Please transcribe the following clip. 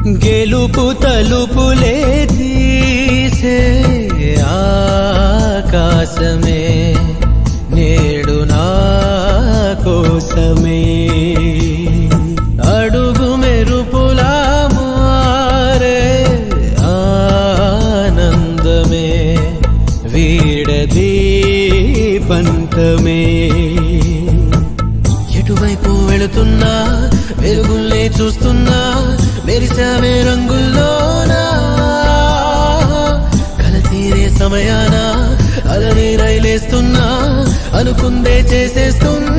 గెలుపు తలుపులే తీసే ఆకాశమే నేడు నా కోసమే అడుగు మెరుపులా మారే ఆనందమే వీడదీ పంతమే ఎటువైపు వెళుతున్నా వెలుగుల్లే చూస్తున్నా మెరిసావే రంగుల్లోనా కల తీరే సమయాన అలని రైలేస్తున్నా అనుకుందే చేసేస్తున్నా